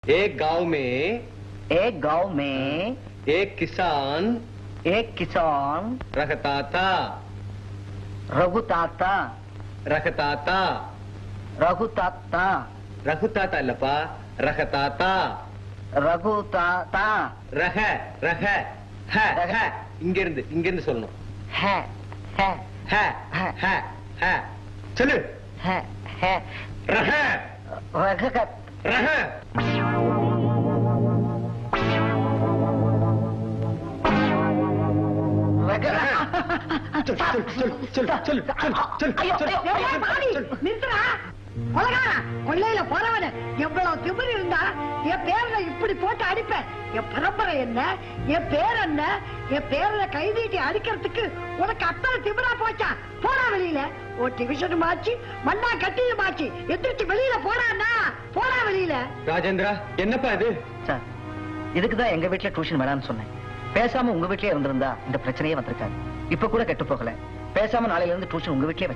एक गांव में एक गांव में एक किसान एक किसान रखता था रघु ताता रखता था रघु ताता रखता था लपा रखता था रघु ताता रह रह है रह। है இங்கிருந்து இங்கிருந்து சொல்லணும் है है है है। है है சொல்லு है है रह रघुकत रह चल, चल, चल, चल, चल, चल, चल, ஐயோ, चल, ஐயோ, ஏய், चल, பாவி, चल. நிறுத்துடா. கொலைகாரா, கொள்ளையில போறவனு எவ்வளவு திமிரு இருந்தா என் பேரனை இப்படி போட்டு அடிப்பேன் என் பரம்பரை என்ன என் பேர் என்ன என் பேரனை கைதீட்டி அடிக்கிறதுக்கு உனக்கு அத்தனை திமிரா போச்சா போடா வெளியில ஒரு டிவிஷன் மாச்சு மண்ணா கட்டியும் மாச்சு எந்திரிச்சு வெளியில போடான்னா போடா வெளியில ராஜேந்திரா என்னப்பா இது சார் இதுக்கு தான் எங்க வீட்ல டியூஷன் வேணாம்னு சொன்னேன் பேசாம உங்க வீட்லயே இருந்திருந்தா இந்த பிரச்சனையே வந்திருக்காது இப்ப கூட கெட்டு போகல பேசாம நாளையில இருந்து டியூஷன் உங்க வீட்லயே